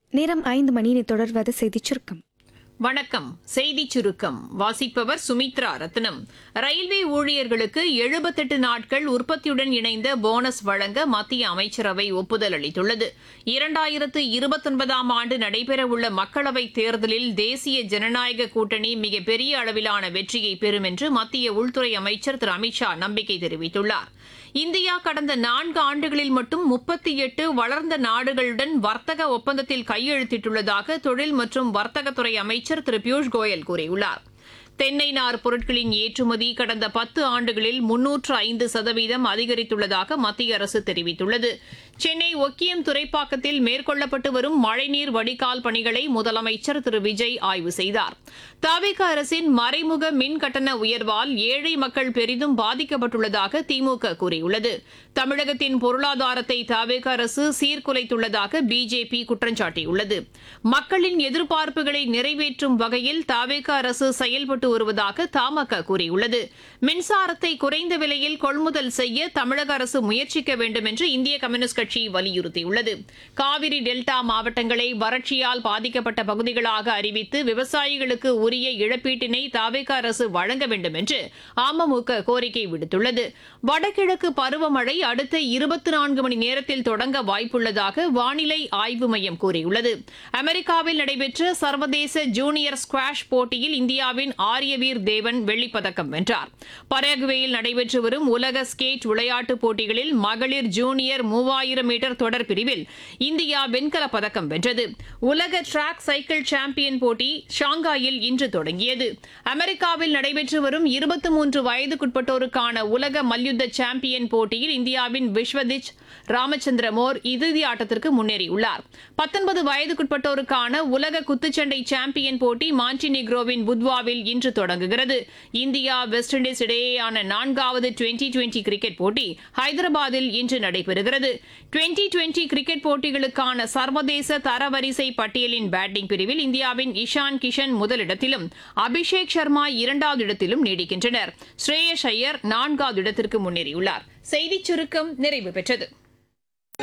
நேரம் ஐந்து மணியை தொடர்வது செய்திச் சுருக்கம் வணக்கம் செய்திச் சுருக்கம் வாசிப்பவர் சுமித்ரா ரத்னம் ரயில்வே ஊழியர்களுக்கு எழுபத்தெட்டு நாட்கள் உற்பத்தியுடன் இணைந்த போனஸ் வழங்க மத்திய அமைச்சரவை ஒப்புதல் அளித்துள்ளது இரண்டாயிரத்து இருபத்தொன்பதாம் ஆண்டு நடைபெறவுள்ள மக்களவைத் தேர்தலில் தேசிய ஜனநாயக கூட்டணி மிகப்பெரிய அளவிலான வெற்றியை பெறும் என்று மத்திய உள்துறை அமைச்சர் திரு அமித்ஷா நம்பிக்கை தெரிவித்துள்ளார் இந்தியா கடந்த நான்கு ஆண்டுகளில் மட்டும் முப்பத்தி எட்டு வளர்ந்த நாடுகளுடன் வர்த்தக ஒப்பந்தத்தில் கையெழுத்திட்டுள்ளதாக தொழில் மற்றும் வர்த்தகத்துறை அமைச்சர் திரு பியூஷ் கோயல் கூறியுள்ளார் தென்னை நார் பொருட்களின் ஏற்றுமதி கடந்த பத்து ஆண்டுகளில் முன்னூற்று ஐந்து சதவீதம் அதிகரித்துள்ளதாக மத்திய அரசு தெரிவித்துள்ளது சென்னை ஒக்கியம் துறைப்பாக்கத்தில் மேற்கொள்ளப்பட்டு வரும் மழைநீர் வடிகால் பணிகளை முதலமைச்சர் திரு விஜய் ஆய்வு செய்தார் தாவேக அரசின் மறைமுக மின் கட்டண உயர்வால் ஏழை மக்கள் பெரிதும் பாதிக்கப்பட்டுள்ளதாக திமுக கூறியுள்ளது தமிழகத்தின் பொருளாதாரத்தை தாவேக அரசு சீர்குலைத்துள்ளதாக பிஜேபி குற்றம் சாட்டியுள்ளது மக்களின் எதிர்பார்ப்புகளை நிறைவேற்றும் வகையில் தாவேக அரசு செயல்பட்டு வருவதாக தமாக கூறியுள்ளது மின்சாரத்தை குறைந்த விலையில் கொள்முதல் செய்ய தமிழக அரசு முயற்சிக்க வேண்டும் என்று இந்திய கம்யூனிஸ்ட் கட்சி வலியுறுத்தியுள்ளது காவிரி டெல்டா மாவட்டங்களை வறட்சியால் பாதிக்கப்பட்ட பகுதிகளாக அறிவித்து விவசாயிகளுக்கு உரிய இழப்பீட்டினை தாவேக அரசு வழங்க வேண்டும் என்று அமமுக கோரிக்கை விடுத்துள்ளது வடகிழக்கு பருவமழை அடுத்த இருபத்தி நான்கு மணி நேரத்தில் தொடங்க வாய்ப்புள்ளதாக வானிலை ஆய்வு மையம் கூறியுள்ளது அமெரிக்காவில் நடைபெற்ற சர்வதேச ஜூனியர் ஸ்குவாஷ் போட்டியில் இந்தியாவின் ஆரியவீர் தேவன் வெள்ளிப்பதக்கம் வென்றார் பராகுவேயில் நடைபெற்று வரும் உலக ஸ்கேட் விளையாட்டுப் போட்டிகளில் மகளிர் ஜூனியர் மூவாயிரம் மீட்டர் தொடர் பிரிவில் இந்தியா வெண்கலப் பதக்கம் வென்றது உலக டிராக் சைக்கிள் சாம்பியன் போட்டி ஷாங்காயில் இன்று தொடங்கியது அமெரிக்காவில் நடைபெற்று வரும் இருபத்தி மூன்று வயதுக்குட்பட்டோருக்கான உலக மல்யுத்த சாம்பியன் போட்டியில் இந்தியாவின் விஸ்வதிச் ராமச்சந்திர மோர் இறுதி ஆட்டத்திற்கு முன்னேறியுள்ளார் பத்தொன்பது வயதுக்குட்பட்டோருக்கான உலக குத்துச்சண்டை சாம்பியன் போட்டி மாண்டினிக்ரோவின் புத்வாவில் இன்று தொடங்குகிறது இந்தியா வெஸ்ட் இண்டீஸ் இடையேயான நான்காவது டுவெண்டி டுவெண்டி கிரிக்கெட் போட்டி ஹைதராபாத்தில் இன்று நடைபெறுகிறது டுவெண்டி டுவெண்டி கிரிக்கெட் போட்டிகளுக்கான சர்வதேச தரவரிசை பட்டியலின் பேட்டிங் பிரிவில் இந்தியாவின் இஷான் கிஷன் முதலிடத்திலும் அபிஷேக் சர்மா இரண்டாவது இடத்திலும் நீடிக்கின்றனர் ஸ்ரேயஸ் ஐயர் நான்காவது இடத்திற்கு முன்னேறியுள்ளார் செய்திச் சுருக்கம் நிறைவு பெற்றது